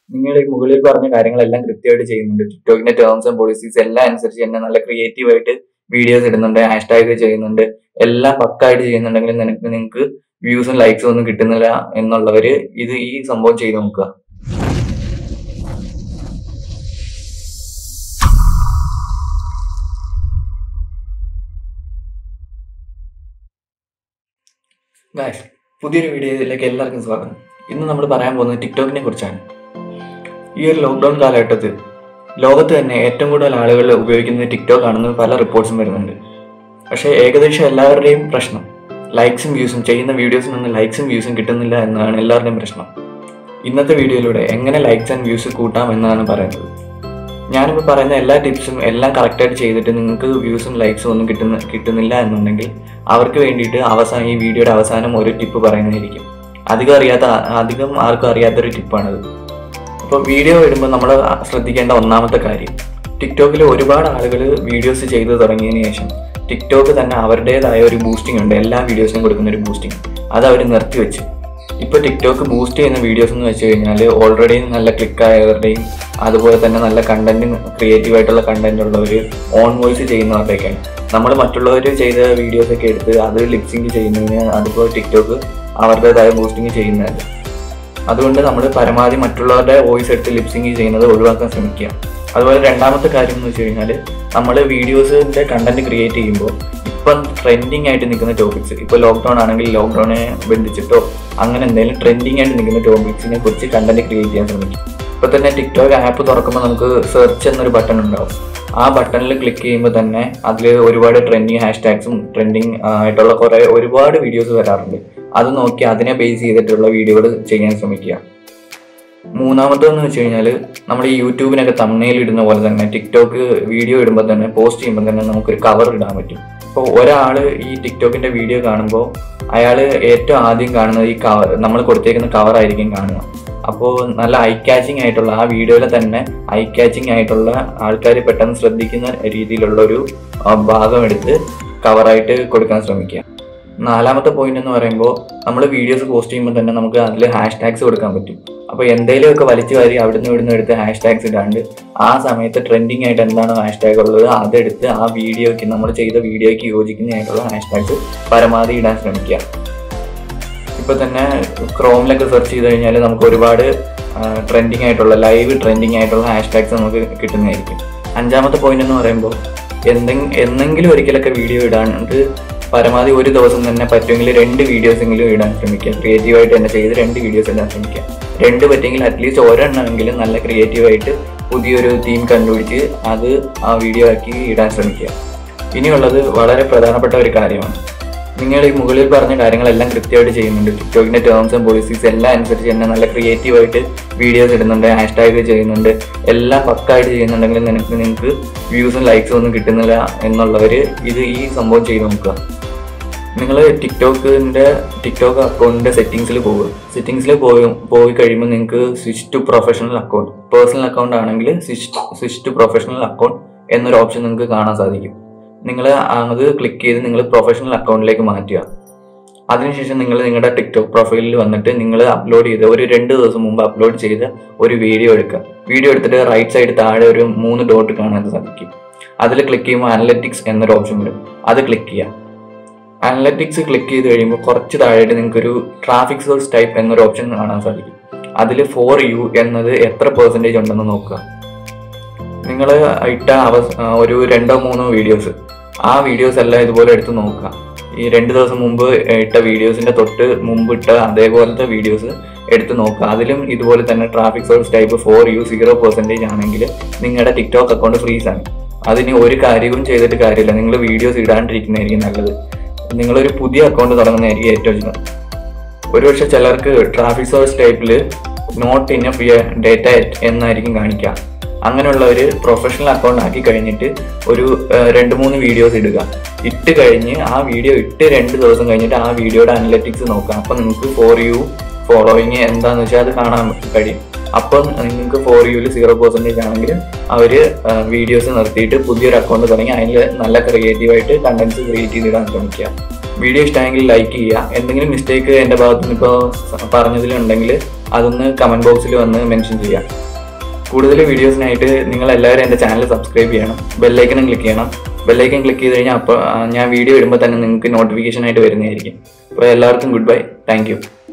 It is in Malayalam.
നിങ്ങൾ ഈ മുകളിൽ പറഞ്ഞ കാര്യങ്ങളെല്ലാം കൃത്യമായിട്ട് ചെയ്യുന്നുണ്ട് ടിക്ടോക്കിന്റെ ടേംസ് ആൻഡ് പോളിസീസ് എല്ലാം അനുസരിച്ച് തന്നെ നല്ല ക്രിയേറ്റീവ് ആയിട്ട് വീഡിയോസ് ഇടുന്നുണ്ട് ഹാഷ്ടാഗ് ചെയ്യുന്നുണ്ട് എല്ലാം പക്കായിട്ട് ചെയ്യുന്നുണ്ടെങ്കിൽ നിനക്ക് നിങ്ങൾക്ക് വ്യൂസും ലൈക്സും ഒന്നും കിട്ടുന്നില്ല എന്നുള്ളവര് ഇത് ഈ സംഭവം ചെയ്ത് നോക്കുക ഗായ്സ് പുതിയൊരു വീഡിയോയിലേക്ക് എല്ലാവർക്കും സ്വാഗതം ഇന്ന് നമ്മൾ പറയാൻ പോകുന്നത് ടിക്ടോക്കിനെ കുറിച്ചാണ് ഈ ഒരു ലോക്ക്ഡൗൺ കാലഘട്ടത്തിൽ ലോകത്ത് തന്നെ ഏറ്റവും കൂടുതൽ ആളുകൾ ഉപയോഗിക്കുന്നത് ടിക്ടോക്ക് ആണെന്ന് പല റിപ്പോർട്ട്സും വരുന്നുണ്ട് പക്ഷേ ഏകദേശം എല്ലാവരുടെയും പ്രശ്നം ലൈക്സും വ്യൂസും ചെയ്യുന്ന വീഡിയോസിനൊന്നും ലൈക്സും വ്യൂസും കിട്ടുന്നില്ല എന്നതാണ് എല്ലാവരുടെയും പ്രശ്നം ഇന്നത്തെ വീഡിയോയിലൂടെ എങ്ങനെ ലൈക്സ് ആൻഡ് വ്യൂസ് കൂട്ടാം എന്നാണ് പറയുന്നത് ഞാനിപ്പോൾ പറയുന്ന എല്ലാ ടിപ്സും എല്ലാം കറക്റ്റായിട്ട് ചെയ്തിട്ട് നിങ്ങൾക്ക് വ്യൂസും ലൈക്സും ഒന്നും കിട്ടുന്ന കിട്ടുന്നില്ല എന്നുണ്ടെങ്കിൽ അവർക്ക് വേണ്ടിയിട്ട് അവസാനം ഈ വീഡിയോയുടെ അവസാനം ഒരു ടിപ്പ് പറയുന്നതായിരിക്കും അധികം അറിയാത്ത അധികം ആർക്കും അറിയാത്തൊരു ടിപ്പാണത് അപ്പോൾ വീഡിയോ ഇടുമ്പോൾ നമ്മൾ ശ്രദ്ധിക്കേണ്ട ഒന്നാമത്തെ കാര്യം ടിക്ടോക്കിൽ ഒരുപാട് ആളുകൾ വീഡിയോസ് ചെയ്ത് തുടങ്ങിയതിന് ശേഷം ടിക്ടോക്ക് തന്നെ അവരുടേതായ ഒരു ബൂസ്റ്റിംഗ് ഉണ്ട് എല്ലാ വീഡിയോസിനും കൊടുക്കുന്ന ഒരു ബൂസ്റ്റിംഗ് അത് അവർ നിർത്തിവെച്ചു ഇപ്പോൾ ടിക്ടോക്ക് ബൂസ്റ്റ് ചെയ്യുന്ന വീഡിയോസ് എന്ന് വെച്ച് കഴിഞ്ഞാൽ ഓൾറെഡി നല്ല ക്ലിക്ക് ആയവരുടെയും അതുപോലെ തന്നെ നല്ല കണ്ടന്റ് ക്രിയേറ്റീവ് ആയിട്ടുള്ള കണ്ടന്റ് ഉള്ളവർ ഓൺ വോയിസ് ചെയ്യുന്നവരുടെയൊക്കെയാണ് നമ്മൾ മറ്റുള്ളവർ ചെയ്ത വീഡിയോസ് ഒക്കെ എടുത്ത് അത് ലിപ്സിങ് ചെയ്യുന്നതിന് അതുപോലെ ടിക്ടോക്ക് അവരുടേതായ ബൂസ്റ്റിംഗ് ചെയ്യുന്നതല്ല അതുകൊണ്ട് നമ്മൾ പരമാവധി മറ്റുള്ളവരുടെ വോയിസ് എടുത്ത് ലിപ്സിങ് ചെയ്യുന്നത് ഒഴിവാക്കാൻ ശ്രമിക്കുക അതുപോലെ രണ്ടാമത്തെ കാര്യം എന്ന് വെച്ച് കഴിഞ്ഞാൽ നമ്മൾ വീഡിയോസിന്റെ കണ്ടന്റ് ക്രിയേറ്റ് ചെയ്യുമ്പോൾ ഇപ്പം ട്രെൻഡിങ് ആയിട്ട് നിൽക്കുന്ന ടോപ്പിക്സ് ഇപ്പോൾ ലോക്ക്ഡൗൺ ആണെങ്കിൽ ലോക്ക്ഡൗണിനെ ബന്ധിച്ചിട്ടോ അങ്ങനെ എന്തെങ്കിലും ട്രെൻഡിങ് ആയിട്ട് നിൽക്കുന്ന ടോപ്പിക്സിനെ കുറിച്ച് കണ്ടന്റ് ക്രിയേറ്റ് ചെയ്യാൻ ശ്രമിക്കും ഇപ്പൊ തന്നെ ടിക്ടോക്ക് ആപ്പ് തുറക്കുമ്പോൾ നമുക്ക് സെർച്ച് എന്നൊരു ബട്ടൺ ഉണ്ടാവും ആ ബട്ടണിൽ ക്ലിക്ക് ചെയ്യുമ്പോൾ തന്നെ അതിൽ ഒരുപാട് ട്രെൻഡിങ് ഹാഷ്ടാഗ്സും ട്രെൻഡിങ് ആയിട്ടുള്ള കുറെ ഒരുപാട് വീഡിയോസ് വരാറുണ്ട് അത് നോക്കി അതിനെ ബേസ് ചെയ്തിട്ടുള്ള വീഡിയോകൾ ചെയ്യാൻ ശ്രമിക്കുക മൂന്നാമത്തെന്ന് വെച്ച് കഴിഞ്ഞാൽ നമ്മൾ ഈ യൂട്യൂബിനൊക്കെ തമ്മനയിൽ ഇടുന്ന പോലെ തന്നെ ടിക്ടോക്ക് വീഡിയോ ഇടുമ്പോൾ തന്നെ പോസ്റ്റ് ചെയ്യുമ്പോൾ തന്നെ നമുക്കൊരു കവർ ഇടാൻ പറ്റും അപ്പോൾ ഒരാൾ ഈ ടിക്ടോക്കിന്റെ വീഡിയോ കാണുമ്പോൾ അയാൾ ഏറ്റവും ആദ്യം കാണുന്നത് ഈ കവർ നമ്മൾ കൊടുത്തേക്കുന്ന കവർ ആയിരിക്കും കാണുക അപ്പോൾ നല്ല ഐ കാച്ചിങ് ആയിട്ടുള്ള ആ വീഡിയോയിൽ തന്നെ ഐ കാച്ചിങ് ആയിട്ടുള്ള ആൾക്കാർ പെട്ടെന്ന് ശ്രദ്ധിക്കുന്ന രീതിയിലുള്ള ഒരു ആ, ഭാഗം എടുത്ത് കവറായിട്ട് കൊടുക്കാൻ ശ്രമിക്കുക നാലാമത്തെ പോയിന്റ് എന്ന് പറയുമ്പോൾ നമ്മൾ വീഡിയോസ് പോസ്റ്റ് ചെയ്യുമ്പോൾ തന്നെ നമുക്ക് അതിൽ ഹാഷ്ടാഗ്സ് കൊടുക്കാൻ പറ്റും അപ്പോൾ എന്തെങ്കിലുമൊക്കെ വലിച്ചു വാരി അവിടുന്ന് ഇവിടുന്ന് എടുത്ത് ഹാഷ്ടാഗ്സ് ഇടാണ്ട് ആ സമയത്ത് ട്രെൻഡിങ് ആയിട്ട് എന്താണോ ഹാഷ്ടാഗ് ഉള്ളത് അതെടുത്ത് ആ വീഡിയോയ്ക്ക് നമ്മൾ ചെയ്ത വീഡിയോയ്ക്ക് യോജിക്കുന്നതായിട്ടുള്ള ഹാഷ്ടാഗ്സ് പരമാവധി ഇടാൻ ശ്രമിക്കുക ഇപ്പൊ തന്നെ ക്രോമിലൊക്കെ സെർച്ച് ചെയ്ത് കഴിഞ്ഞാൽ നമുക്ക് ഒരുപാട് ട്രെൻഡിങ് ആയിട്ടുള്ള ലൈവ് ട്രെൻഡിങ് ആയിട്ടുള്ള ഹാഷ്ടാഗ്സ് നമുക്ക് കിട്ടുന്നതായിരിക്കും അഞ്ചാമത്തെ പോയിന്റ് എന്ന് പറയുമ്പോൾ എന്തെങ്കിലും എന്നെങ്കിലും ഒരിക്കലൊക്കെ വീഡിയോ ഇടാണ്ട് പരമാവധി ഒരു ദിവസം തന്നെ പറ്റുമെങ്കിൽ രണ്ട് വീഡിയോസ് എങ്കിലും ഇടാൻ ശ്രമിക്കുക ക്രിയേറ്റീവായിട്ട് തന്നെ ചെയ്ത് രണ്ട് വീഡിയോസ് ഇടാൻ ശ്രമിക്കുക രണ്ട് പറ്റുമെങ്കിൽ അറ്റ്ലീസ്റ്റ് ഒരെണ്ണമെങ്കിലും നല്ല ക്രിയേറ്റീവായിട്ട് പുതിയൊരു തീം കണ്ടുപിടിച്ച് അത് ആ വീഡിയോ ആക്കി ഇടാൻ ശ്രമിക്കുക ഇനിയുള്ളത് വളരെ പ്രധാനപ്പെട്ട ഒരു കാര്യമാണ് നിങ്ങൾ ഈ മുകളിൽ പറഞ്ഞ കാര്യങ്ങളെല്ലാം കൃത്യമായിട്ട് ചെയ്യുന്നുണ്ട് ടിക്ടോക്കിന്റെ ടേംസ് ആൻഡ് പോളിസീസ് എല്ലാം അനുസരിച്ച് തന്നെ നല്ല ക്രിയേറ്റീവ് ആയിട്ട് വീഡിയോസ് ഇടുന്നുണ്ട് ഹാഷ്ടാഗ് ചെയ്യുന്നുണ്ട് എല്ലാം പക്കായിട്ട് ചെയ്യുന്നുണ്ടെങ്കിൽ നിനക്ക് നിങ്ങൾക്ക് വ്യൂസും ലൈക്സും ഒന്നും കിട്ടുന്നില്ല എന്നുള്ളവര് ഇത് ഈ സംഭവം ചെയ്ത് നോക്കുക നിങ്ങൾ ടിക്ടോക്കിന്റെ ടിക്ടോക്ക് അക്കൗണ്ടിന്റെ സെറ്റിംഗ്സിൽ പോകുക സെറ്റിംഗ്സിൽ പോയി പോയി കഴിയുമ്പോൾ നിങ്ങൾക്ക് switch to professional account personal account ആണെങ്കിൽ switch switch to professional account എന്നൊരു ഓപ്ഷൻ നിങ്ങൾക്ക് കാണാൻ സാധിക്കും നിങ്ങൾ അത് ക്ലിക്ക് ചെയ്ത് നിങ്ങൾ പ്രൊഫഷണൽ അക്കൗണ്ടിലേക്ക് മാറ്റുക അതിനുശേഷം നിങ്ങൾ നിങ്ങളുടെ ടിക്ടോക്ക് പ്രൊഫൈലിൽ വന്നിട്ട് നിങ്ങൾ അപ്ലോഡ് ചെയ്ത് ഒരു രണ്ട് ദിവസം മുമ്പ് അപ്ലോഡ് ചെയ്ത ഒരു വീഡിയോ എടുക്കുക വീഡിയോ എടുത്തിട്ട് റൈറ്റ് സൈഡ് താഴെ ഒരു മൂന്ന് ഡോട്ട് കാണാൻ സാധിക്കും അതിൽ ക്ലിക്ക് ചെയ്യുമ്പോൾ അനലറ്റിക്സ് എന്നൊരു ഓപ്ഷൻ വരും അത് ക്ലിക്ക് ചെയ്യുക അനലറ്റിക്സ് ക്ലിക്ക് ചെയ്ത് കഴിയുമ്പോൾ കുറച്ച് താഴെയായിട്ട് നിങ്ങൾക്ക് ഒരു ട്രാഫിക് സോഴ്സ് ടൈപ്പ് എന്നൊരു ഓപ്ഷൻ കാണാൻ സാധിക്കും അതിൽ ഫോർ യു എന്നത് എത്ര പെർസെൻറ്റേജ് ഉണ്ടെന്ന് നോക്കുക നിങ്ങൾ ഇട്ട അവ ഒരു രണ്ടോ മൂന്നോ വീഡിയോസ് ആ വീഡിയോസ് എല്ലാം ഇതുപോലെ എടുത്ത് നോക്കുക ഈ രണ്ട് ദിവസം മുമ്പ് ഇട്ട വീഡിയോസിന്റെ തൊട്ട് മുമ്പ് ഇട്ട അതേപോലത്തെ വീഡിയോസ് എടുത്ത് നോക്കുക അതിലും ഇതുപോലെ തന്നെ traffic source type for you zero percentage ആണെങ്കിൽ നിങ്ങളുടെ ടിക്ടോക്ക് അക്കൗണ്ട് ഫ്രീസ് ആണ് അതിന് ഒരു കാര്യവും ചെയ്തിട്ട് കാര്യമില്ല നിങ്ങൾ വീഡിയോസ് ഇടാണ്ടിരിക്കുന്നതായിരിക്കും നല്ലത് നിങ്ങളൊരു പുതിയ അക്കൗണ്ട് തുടങ്ങുന്നതായിരിക്കും ഏറ്റവും ഉചിതം ഒരുപക്ഷെ ചിലർക്ക് ട്രാഫിക് സോഴ്സ് ടൈപ്പിൽ നോട്ട് ഇനഫ് ഡേറ്റ എന്നായിരിക്കും കാണിക്കുക അങ്ങനെയുള്ള ഒരു പ്രൊഫഷണൽ അക്കൗണ്ട് ആക്കി കഴിഞ്ഞിട്ട് ഒരു ആ, രണ്ട് മൂന്ന് വീഡിയോസ് ഇടുക ഇട്ട് കഴിഞ്ഞ് ആ വീഡിയോ ഇട്ട് രണ്ട് ദിവസം കഴിഞ്ഞിട്ട് ആ വീഡിയോയുടെ അനലറ്റിക്സ് നോക്കാം അപ്പം നിങ്ങൾക്ക് ഫോർ യു ഫോളോയിങ് എന്താന്ന് വെച്ചാൽ അത് കാണാൻ കഴിയും അപ്പം നിങ്ങൾക്ക് ഫോർ യുവിൽ സീറോ പെർസെൻറ്റേജ് ആണെങ്കിൽ അവർ വീഡിയോസ് നിർത്തിയിട്ട് പുതിയൊരു അക്കൗണ്ട് തുടങ്ങി അതിൽ നല്ല ക്രിയേറ്റീവായിട്ട് കണ്ടന്റ്സ് ക്രിയേറ്റ് ചെയ്തിടാൻ ശ്രമിക്കുക വീഡിയോ ഇഷ്ടമെങ്കിൽ ലൈക്ക് ചെയ്യുക എന്തെങ്കിലും മിസ്റ്റേക്ക് എൻ്റെ ഭാഗത്ത് നിന്ന് ഇപ്പോൾ പറഞ്ഞതിലുണ്ടെങ്കിൽ അതൊന്ന് കമൻറ്റ് ബോക്സിൽ വന്ന് മെൻഷൻ ചെയ്യാം കൂടുതൽ വീഡിയോസിനായിട്ട് നിങ്ങൾ എല്ലാവരും എൻ്റെ ചാനൽ സബ്സ്ക്രൈബ് ചെയ്യണം ബെല്ലൈക്കനും ക്ലിക്ക് ചെയ്യണം ബെല്ലൈക്കൻ ക്ലിക്ക് ചെയ്ത് കഴിഞ്ഞാൽ അപ്പോൾ ഞാൻ വീഡിയോ ഇടുമ്പോൾ തന്നെ നിങ്ങൾക്ക് നോട്ടിഫിക്കേഷൻ ആയിട്ട് വരുന്നതായിരിക്കും അപ്പോൾ എല്ലാവർക്കും ഗുഡ് ബൈ താങ്ക്